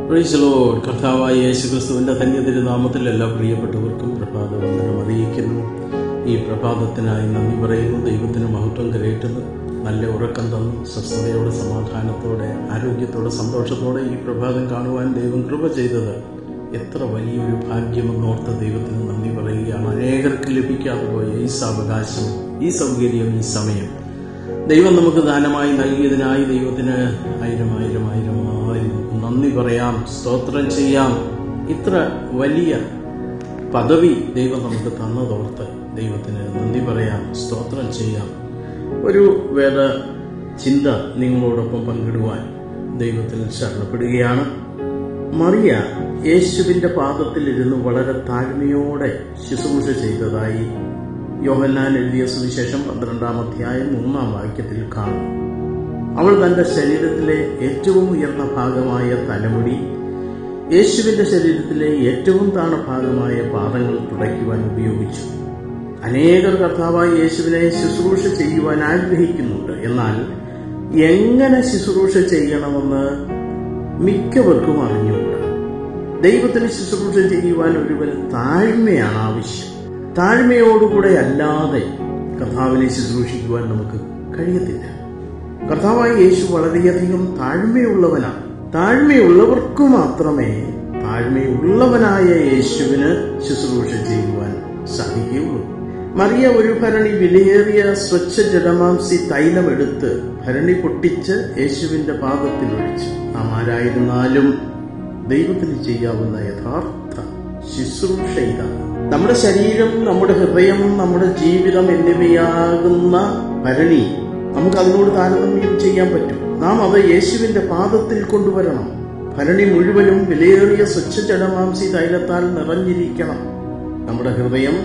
Praise Lord കർത്താവായ യേശു ക്രിസ്തുവിന്റെ ധന്യതിരുനാമത്തിൽ എല്ലാ പ്രിയപ്പെട്ടവർക്കും പ്രഭാത വന്ദനം അറിയിക്കുന്നു ഈ പ്രഭാതത്തിനായി നന്ദി പറയുന്നു ദൈവത്തിന് മഹത്വം കരയേറ്റുന്നു നല്ല ഉറക്കം തന്നു സ്വസ്ഥതയോടെ സമാധാനത്തോടെ ആരോഗ്യത്തോടെ സന്തോഷത്തോടെ ഈ പ്രഭാതം കാണുവാൻ ദൈവം കൃപ ചെയ്തത് എത്ര വലിയൊരു ഭാഗ്യമെന്നോർത്ത് ദൈവത്തിന് നന്ദി പറയുകയാണ് അനേകർക്ക് ലഭിക്കാതെ പോയ ഈ സാവകാശം ഈ സൗകര്യം ഈ സമയം ദൈവം നമുക്ക് ദാനമായി നൽകിയതിനായി ദൈവത്തിന് ആയിരം ആയിരം ആയിരം ആയിരം നന്ദി പറയാം സ്തോത്രം ചെയ്യാം ഇത്ര വലിയ പദവി ദൈവം നമുക്ക് തന്നതോർത്ത് ദൈവത്തിന് നന്ദി പറയാം സ്തോത്രം ചെയ്യാം ഒരു വേദ ചിന്ത നിങ്ങളോടൊപ്പം പങ്കിടുവാൻ ദൈവത്തിൽ ശരണപ്പെടുകയാണ് മറിയ യേശുവിന്റെ പാദത്തിലിരുന്ന് വളരെ താഴ്മയോടെ ശുശ്രൂഷ ചെയ്തതായി യോഹന്നാൻ എഴുതിയ സുവിശേഷം പന്ത്രണ്ടാം അധ്യായം മൂന്നാം വാക്യത്തിൽ കാണും അവൾ തന്റെ ശരീരത്തിലെ ഏറ്റവും ഉയർന്ന ഭാഗമായ തലമുടി യേശുവിന്റെ ശരീരത്തിലെ ഏറ്റവും താണ ഭാഗമായ പാദങ്ങൾ തുടയ്ക്കുവാൻ ഉപയോഗിച്ചു അനേകർ കർത്താവായ യേശുവിനെ ശുശ്രൂഷ ചെയ്യുവാൻ ആഗ്രഹിക്കുന്നുണ്ട് എന്നാൽ എങ്ങനെ ശുശ്രൂഷ ചെയ്യണമെന്ന് മിക്കവർക്കും അറിഞ്ഞുകൂടാ ദൈവത്തിന് ശുശ്രൂഷ ചെയ്യുവാൻ ഒരുവൻ താഴ്മയാണ് ആവശ്യം താഴ്മയോടുകൂടെ അല്ലാതെ കർത്താവിനെ ശുശ്രൂഷിക്കുവാൻ നമുക്ക് കഴിയത്തില്ല കർത്താവായ യേശു വളരെയധികം താഴ്മയുള്ളവനാണ് താഴ്മയുള്ളവർക്ക് മാത്രമേ താഴ്മയുള്ളവനായ യേശുവിന് ശുശ്രൂഷ ചെയ്യുവാൻ സാധിക്കുകയുള്ളൂ മറിയ ഒരു ഭരണി വിലയേറിയ സ്വച്ഛ ജഡമാംസി തൈലമെടുത്ത് ഭരണി പൊട്ടിച്ച് യേശുവിന്റെ പാദത്തിൽ ഒഴിച്ചു നാം ആരായിരുന്നാലും ദൈവത്തിന് ചെയ്യാവുന്ന യഥാർത്ഥ ശുശ്രൂഷ ഇതാണ് നമ്മുടെ ശരീരം നമ്മുടെ ഹൃദയം നമ്മുടെ ജീവിതം എന്നിവയാകുന്ന ഭരണി നമുക്ക് അതിനോട് താരതമ്യം ചെയ്യാൻ പറ്റും നാം അത് യേശുവിന്റെ പാദത്തിൽ കൊണ്ടുവരണം ഭരണി മുഴുവനും വിലയേറിയ സ്വച്ഛ ജഡമാംസി തൈലത്താൽ നിറഞ്ഞിരിക്കണം നമ്മുടെ ഹൃദയം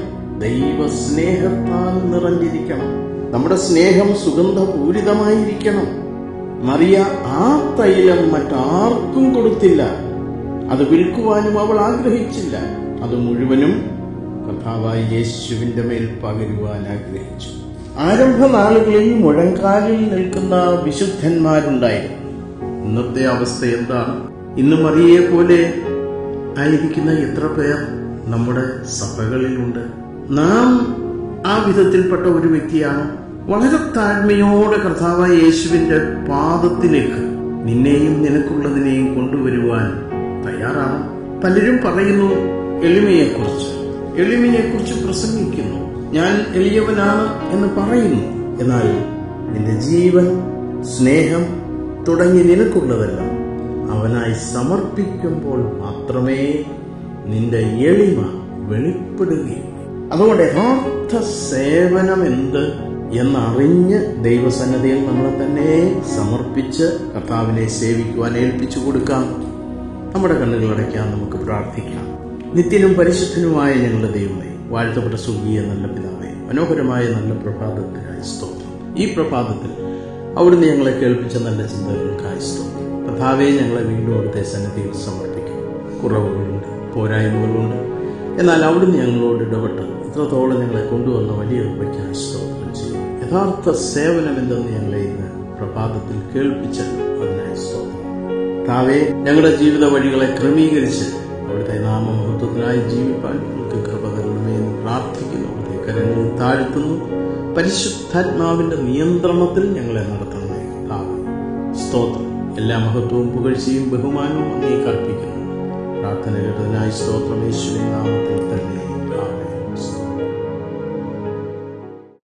ദൈവസ്നേഹത്താൽ നിറഞ്ഞിരിക്കണം നമ്മുടെ സ്നേഹം സുഗന്ധപൂരിതമായിരിക്കണം മറിയ ആ തൈലം മറ്റാർക്കും കൊടുത്തില്ല അത് വിൽക്കുവാനും അവൾ ആഗ്രഹിച്ചില്ല അത് മുഴുവനും കഥാവായി യേശുവിന്റെ മേൽ പകരുവാൻ ആഗ്രഹിച്ചു ആരംഭ നാളുകളിൽ മുഴങ്കാലിൽ നിൽക്കുന്ന വിശുദ്ധന്മാരുണ്ടായിരുന്നു ഇന്നത്തെ അവസ്ഥ എന്താണ് ഇന്ന് മറിയെ പോലെ ആയിരിക്കുന്ന എത്ര പേർ നമ്മുടെ സഭകളിലുണ്ട് നാം ആ വിധത്തിൽപ്പെട്ട ഒരു വ്യക്തിയാണ് വളരെ താഴ്മയോടെ കർത്താവായ യേശുവിന്റെ പാദത്തിലേക്ക് നിന്നെയും നിനക്കുള്ളതിനെയും കൊണ്ടുവരുവാൻ തയ്യാറാണ് പലരും പറയുന്നു എളിമയെക്കുറിച്ച് എളിമയെക്കുറിച്ച് പ്രസംഗിക്കുന്നു ഞാൻ എളിയവനാണ് എന്ന് പറയുന്നു എന്നാൽ നിന്റെ ജീവൻ സ്നേഹം തുടങ്ങി നിനക്കുള്ളതെല്ലാം അവനായി സമർപ്പിക്കുമ്പോൾ മാത്രമേ നിന്റെ എളിമ വെളിപ്പെടുകയുള്ളൂ അതുകൊണ്ട് യഥാർത്ഥ സേവനം എന്ത് എന്നറിഞ്ഞ് ദൈവസന്നദ്ധയിൽ നമ്മളെ തന്നെ സമർപ്പിച്ച് കർത്താവിനെ സേവിക്കുവാൻ ഏൽപ്പിച്ചു കൊടുക്കാം നമ്മുടെ കണ്ണുകൾ അടയ്ക്കാൻ നമുക്ക് പ്രാർത്ഥിക്കാം നിത്യനും പരിശുദ്ധനുമായ ഞങ്ങളുടെ ദൈവമേ വാഴ്ത്തപ്പെട്ട സ്വർഗീയ നല്ല പിതാവേ മനോഹരമായ നല്ല പ്രഭാതത്തിനായി സ്തോത്രം ഈ പ്രഭാതത്തിൽ അവിടുന്ന് ഞങ്ങളെ കേൾപ്പിച്ച നല്ല ചിന്തകൾക്കായി സ്തോത്രം കഥാവെ ഞങ്ങളെ വീണ്ടും അവിടുത്തെ സന്നദ്ധിയിൽ സമർപ്പിക്കും കുറവുകളുണ്ട് പോരായ്മകളുണ്ട് എന്നാൽ അവിടുന്ന് ഞങ്ങളോട് ഇടപെട്ട് ഇത്രത്തോളം ഞങ്ങളെ കൊണ്ടുവന്ന വലിയ കൃപയ്ക്കായി സ്തോത്രം ചെയ്യും യഥാർത്ഥ സേവനം എന്തെന്ന് ഞങ്ങളെ ഇന്ന് പ്രഭാതത്തിൽ കേൾപ്പിച്ചല്ലോ അതിനായി സ്തോത്രം താവേ ഞങ്ങളുടെ ജീവിത വഴികളെ ക്രമീകരിച്ച് അവിടുത്തെ നാമമഹത്വത്തിനായി ജീവിപ്പാൻ നമുക്ക് കൃപ തരണമേ എന്ന് പ്രാർത്ഥിക്കുന്നു അവിടുത്തെ കരങ്ങളിൽ താഴ്ത്തുന്നു പരിശുദ്ധാത്മാവിന്റെ നിയന്ത്രണത്തിൽ ഞങ്ങളെ നടത്തണമേ താവേ സ്തോത്രം എല്ലാ മഹത്വവും പുകഴ്ചയും ബഹുമാനവും അങ്ങേ കൽപ്പിക്കുന്നു പ്രാർത്ഥന കേട്ടതിനായി സ്തോത്രം യേശുവിൻ നാമത്തിൽ തന്നെ ആമേൻ.